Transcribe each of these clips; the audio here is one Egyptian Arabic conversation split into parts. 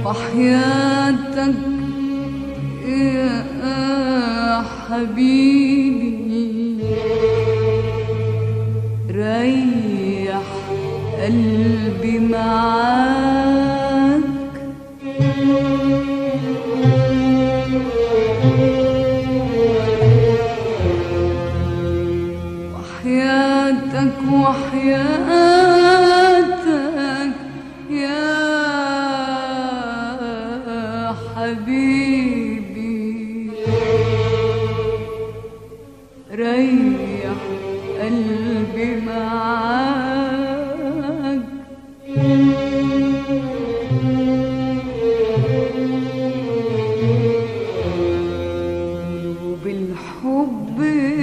وحياتك يا حبيبي ريح قلبي معاك وحياتك وحياتك يا حبيبي ريح قلبي معاك وبالحب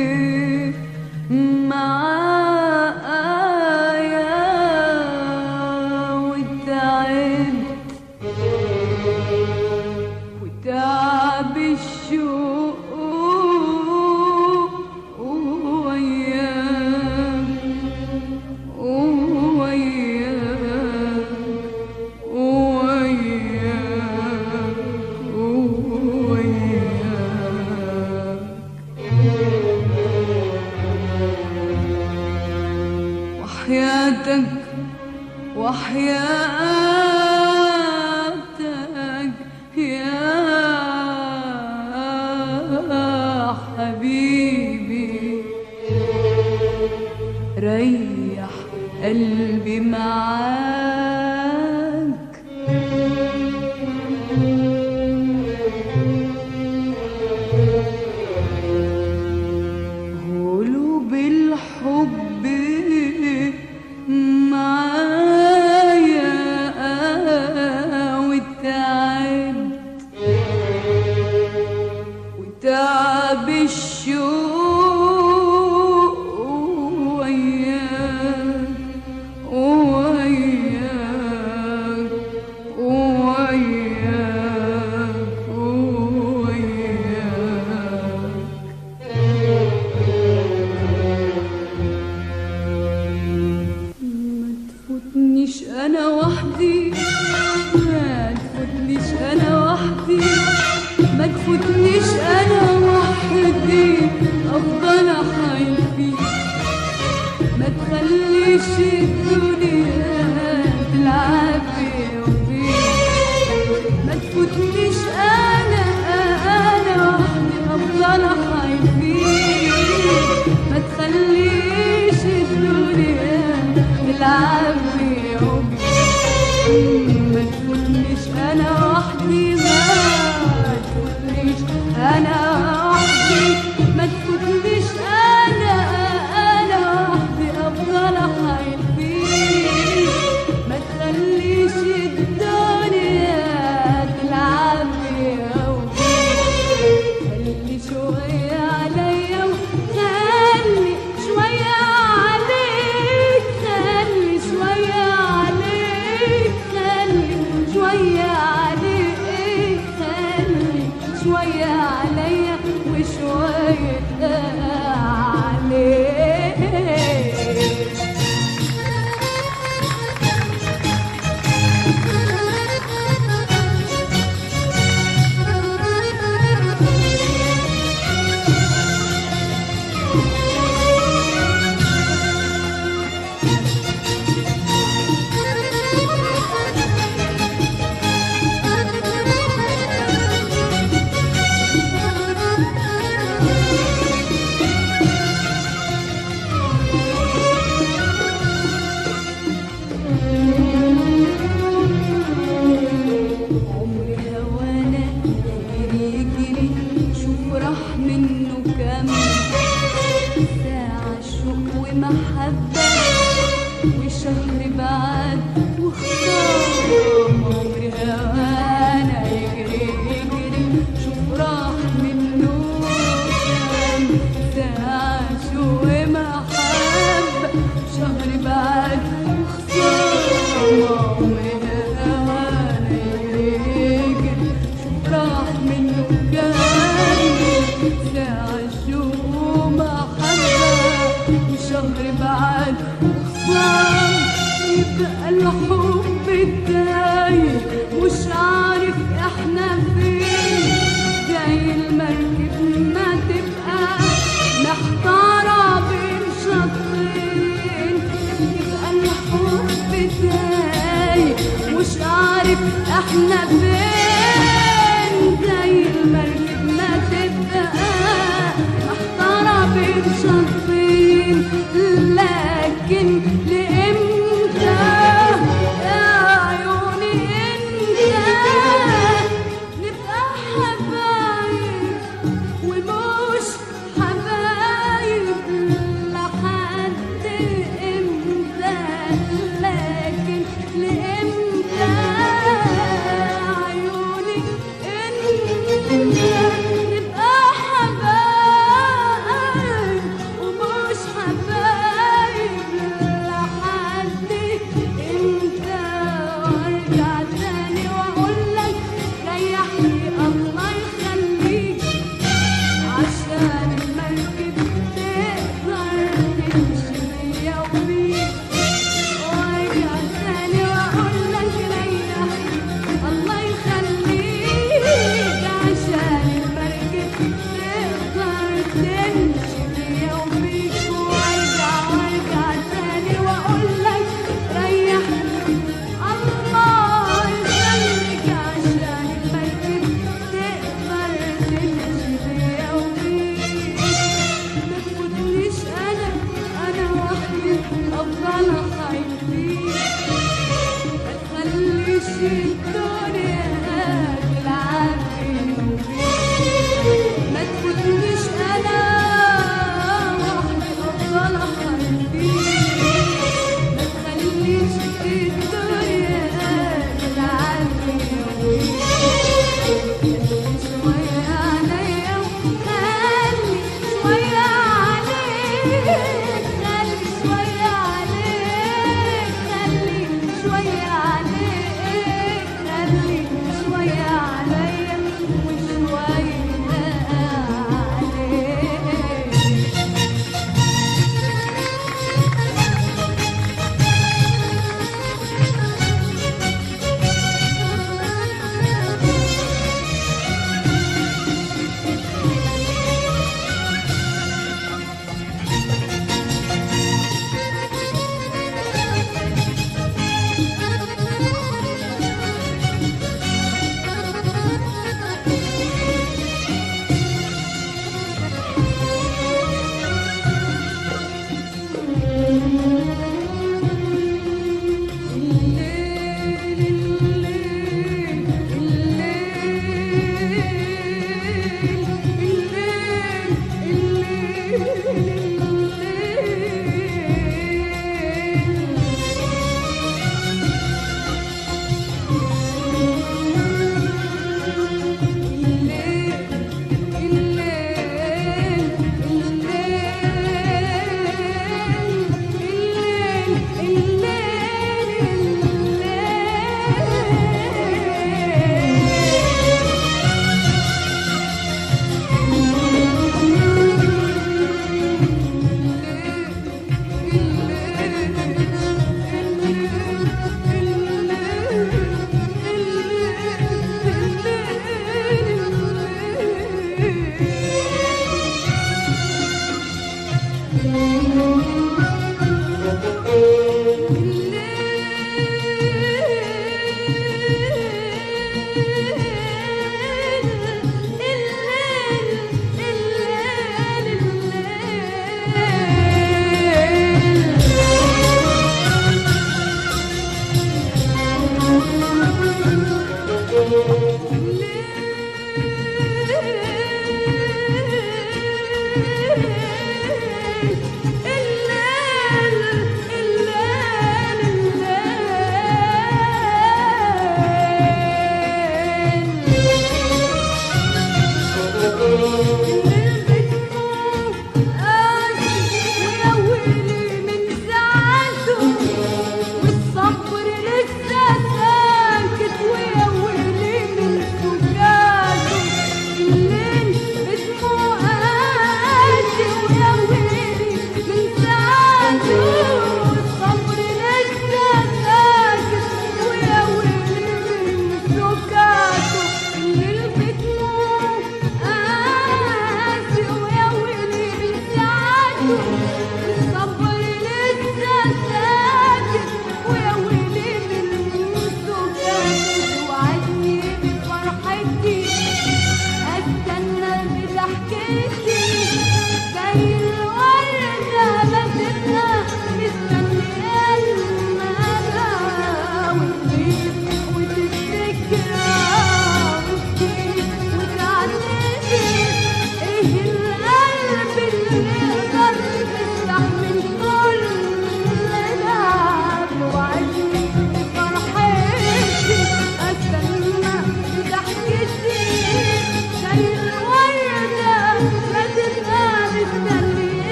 معايا وتعبت وتعب الشوق وياك وياك وياك وياك وحياتك وحياتك يا حبيبي ريح قلبي معاك قلوب الحب معايا وتعبت وتعب الشوق وياك وياك وياك وياك ما تفوتنيش انا وحدي ما تفوتنيش انا وحدي ما تفوتنيش انا وحدي افضل احايل فيك ما تخليش الدنيا تلعب بيا وبيك ما تفوتنيش انا انا وحدي افضل احايل فيك ما تخليش الدنيا تلعب بيا وبيك ما تفوتنيش انا وحدي ما تفوتنيش انا وحدي ما تفوتنيش انا انا وحدي افضل احايل فيك ما تخليش الدنيا تلعب بيا وبيك خلي شوية عليا وخلي شوية عليك خلي شوية عليك خلي شوية عليك خلي شوية عليا وشوية عليك عمري هوانا يجري يجري شوف راح منه كام ساعة شوق ومحبة وشهر بعد وخصام عمري هوانا يجري يجري شوف راح منه كام ساعة شوق ومحبة شهر بعد وخصام عمري هوانا يجري يجري شوف راح منه كام ساعة شوق محبة وشهر بعد وخصام يبقى الحب الدايم مش عارف عارف احنا فين زي المركب ما تبقى محتارة بين شطين لكن لإمتى يا عيوني انت نبقى حبايب ومش حبايب لحد امتى لكن لامتى عيوني انت نبقى حبايب ومش حبايب لحد امتى وارجع تاني واقول لك ريحني الله يخليك عشان المركب تقدر تمشي بيا وبيك وارجع تاني واقول لك ريحني الله يخليك عشان المركب تقدر تمشي بيا وبيك وارجع وارجع تاني واقول لك ريحني الله يخليك عشان المركب تقدر تمشي بيا وبيك ما تفوتنيش انا انا وحدي افضل اخايف فيك ما تخليش الدنيا تلعب بيني وبيك ما تفوتنيش انا وحدي افضل اخايف فيك ما تخليش الدنيا تلعب بيني وبيك شوية عليا وخلي شوية عليك خلي شوية عليك خلي شوية عليك خلي شوية عليا وشوية عليك الليل